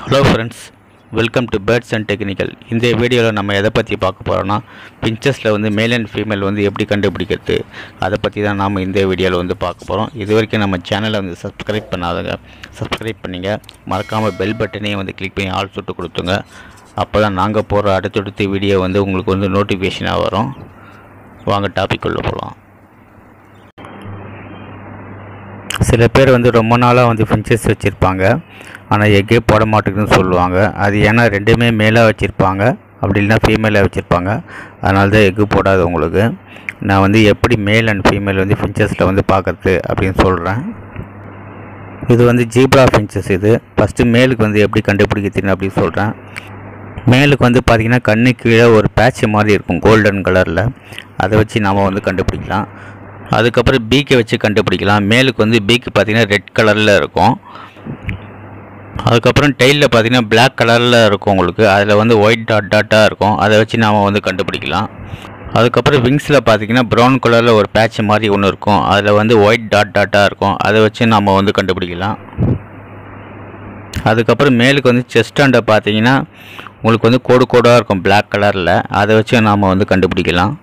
hello friends welcome to birds and technical இந்த வீடியோவில் நம்ம எதை பற்றி பார்க்க போகிறோம்னா பிஞ்சஸில் வந்து மேல் அண்ட் ஃபீமேல் வந்து எப்படி கண்டுபிடிக்கிறது அதை பற்றி தான் நாம் இந்த வீடியோவில் வந்து பார்க்க போகிறோம் இது வரைக்கும் நம்ம சேனலை வந்து சப்ஸ்கிரைப் பண்ணாதங்க சப்ஸ்கிரைப் பண்ணிங்க மறக்காமல் பெல் பட்டனையும் வந்து கிளிக் பண்ணி ஆல் சுட்டு கொடுத்துங்க அப்போ தான் நாங்கள் போடுற அடுத்தடுத்த வீடியோ வந்து உங்களுக்கு வந்து நோட்டிஃபிகேஷனாக வரும் வாங்க டாபிக் உள்ள போகலாம் சில பேர் வந்து ரொம்ப நாளாக வந்து ஃபின்ச்சஸ் வச்சுருப்பாங்க ஆனால் எக்கே போட மாட்டேங்குதுன்னு சொல்லுவாங்க அது ஏன்னா ரெண்டுமே மேலாக வச்சுருப்பாங்க அப்படி இல்லைன்னா ஃபீமேலாக வச்சுருப்பாங்க அதனால தான் எக்கு போடாது உங்களுக்கு நான் வந்து எப்படி மேல் அண்ட் ஃபீமேல் வந்து ஃபின்ச்சஸில் வந்து பார்க்குறது அப்படின்னு சொல்கிறேன் இது வந்து ஜீப்ரா ஃபின்ச்சஸ் இது ஃபஸ்ட்டு மேலுக்கு வந்து எப்படி கண்டுபிடிக்கிறதுன்னு அப்படின்னு சொல்கிறேன் மேலுக்கு வந்து பார்த்திங்கன்னா கண்ணு கீழே ஒரு பேட்ச் மாதிரி இருக்கும் கோல்டன் கலரில் அதை வச்சு நாம் வந்து கண்டுபிடிக்கலாம் அதுக்கப்புறம் பீக்கை வச்சு கண்டுபிடிக்கலாம் மேலுக்கு வந்து பீக்கு பார்த்திங்கன்னா ரெட் கலரில் இருக்கும் அதுக்கப்புறம் டெயிலில் பார்த்தீங்கன்னா பிளாக் கலரில் இருக்கும் உங்களுக்கு அதில் வந்து ஒயிட் டாட் டாட்டாக இருக்கும் அதை வச்சு நாம் வந்து கண்டுபிடிக்கலாம் அதுக்கப்புறம் விங்ஸில் பார்த்தீங்கன்னா ப்ரௌன் கலரில் ஒரு பேட்ச் மாதிரி ஒன்று இருக்கும் அதில் வந்து ஒயிட் டாட் டாட்டாக இருக்கும் அதை வச்சு நம்ம வந்து கண்டுபிடிக்கலாம் அதுக்கப்புறம் மேலுக்கு வந்து செஸ்டாண்டை பார்த்தீங்கன்னா உங்களுக்கு வந்து கோடு கோடாக இருக்கும் பிளாக் கலரில் அதை வச்சு நாம் வந்து கண்டுபிடிக்கலாம்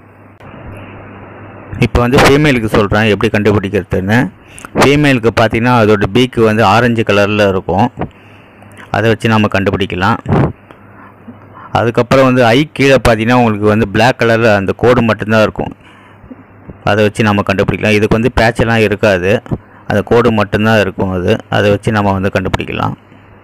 இப்போ வந்து ஃபீமேலுக்கு சொல்கிறேன் எப்படி கண்டுபிடிக்கிறதுன்னு ஃபீமேலுக்கு பார்த்தீங்கன்னா அதோட பீக்கு வந்து ஆரஞ்சு கலரில் இருக்கும் அதை வச்சு நம்ம கண்டுபிடிக்கலாம் அதுக்கப்புறம் வந்து ஐ கீழே பார்த்தீங்கன்னா உங்களுக்கு வந்து Black கலரில் அந்த கோடு மட்டும்தான் இருக்கும் அதை வச்சு நம்ம கண்டுபிடிக்கலாம் இதுக்கு வந்து பேட்செல்லாம் இருக்காது அந்த கோடு மட்டும்தான் இருக்கும் அது அதை வச்சு நம்ம வந்து கண்டுபிடிக்கலாம்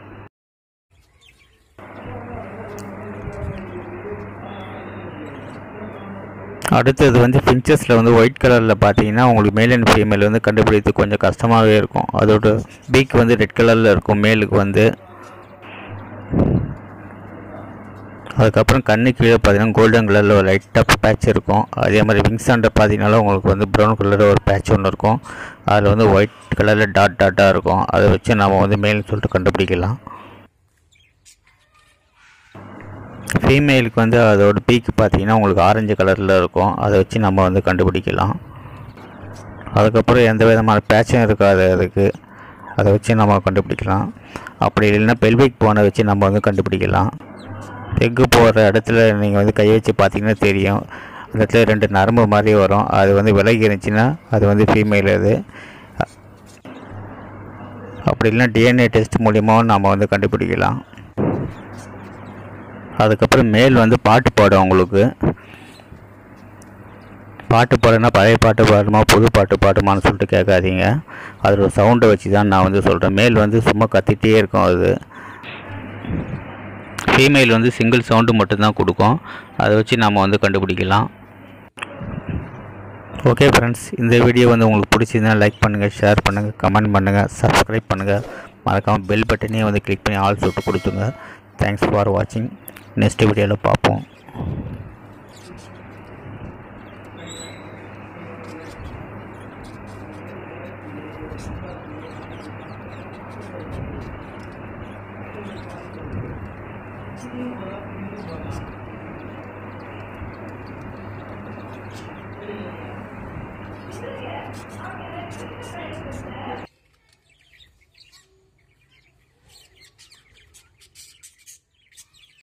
அடுத்தது வந்து ஃபின்ச்சஸில் வந்து ஒயிட் கலரில் பார்த்தீங்கன்னா உங்களுக்கு மேல் அண்ட் ஃபீமேல் வந்து கண்டுபிடிக்கிறது கொஞ்சம் கஷ்டமாகவே இருக்கும் அதோட பீக் வந்து ரெட் கலரில் இருக்கும் மேலுக்கு வந்து அதுக்கப்புறம் கண்ணு கீழே பார்த்தீங்கன்னா கோல்டன் கலரில் ஒரு லைட்டாக பேட்ச் இருக்கும் அதே மாதிரி விங்ஸ் அண்டை பார்த்தீங்கன்னாலும் உங்களுக்கு வந்து ப்ரௌன் கலரில் ஒரு பேட்ச் ஒன்று இருக்கும் அதில் வந்து ஒயிட் கலரில் டாட் டாட்டாக இருக்கும் அதை வச்சு நம்ம வந்து மேல்னு சொல்லிட்டு கண்டுபிடிக்கலாம் ஃபீமேலுக்கு வந்து அதோட பீக்கு பார்த்தீங்கன்னா உங்களுக்கு ஆரஞ்சு கலரில் இருக்கும் அதை வச்சு நம்ம வந்து கண்டுபிடிக்கலாம் அதுக்கப்புறம் எந்த விதமான பேட்சும் இருக்காது அதுக்கு அதை வச்சு நம்ம கண்டுபிடிக்கலாம் அப்படி இல்லைன்னா பெல்விக் போனை வச்சு நம்ம வந்து கண்டுபிடிக்கலாம் எக்கு போடுற இடத்துல நீங்கள் வந்து கை வச்சு பார்த்தீங்கன்னா தெரியும் அந்த இடத்துல ரெண்டு நரம்பு மாதிரி வரும் அது வந்து விலகி இருந்துச்சுன்னா அது வந்து ஃபீமேல் அது அப்படி இல்லைன்னா டிஎன்ஏ டெஸ்ட் மூலியமாகவும் நம்ம வந்து கண்டுபிடிக்கலாம் அதுக்கப்புறம் மேல் வந்து பாட்டு பாடும் உங்களுக்கு பாட்டு பாடுனா பழைய பாட்டு பாடுமா புது பாட்டு பாடுமான்னு சொல்லிட்டு கேட்காதீங்க அதோட சவுண்டை வச்சு தான் நான் வந்து சொல்கிறேன் மேல் வந்து சும்மா கத்திட்டே இருக்கும் அது ஃபீமேல் வந்து சிங்கிள் சவுண்டு மட்டும்தான் கொடுக்கும் அதை வச்சு நம்ம வந்து கண்டுபிடிக்கலாம் ஓகே ஃப்ரெண்ட்ஸ் இந்த வீடியோ வந்து உங்களுக்கு பிடிச்சிருந்தா லைக் பண்ணுங்கள் ஷேர் பண்ணுங்கள் கமெண்ட் பண்ணுங்கள் சப்ஸ்கிரைப் பண்ணுங்கள் மறக்காமல் பெல் பட்டனையும் வந்து கிளிக் பண்ணி ஆல் சுட்டு கொடுத்துங்க தேங்க்ஸ் ஃபார் வாட்சிங் நெக்ஸ்ட் வீடியோவில் பார்ப்போம்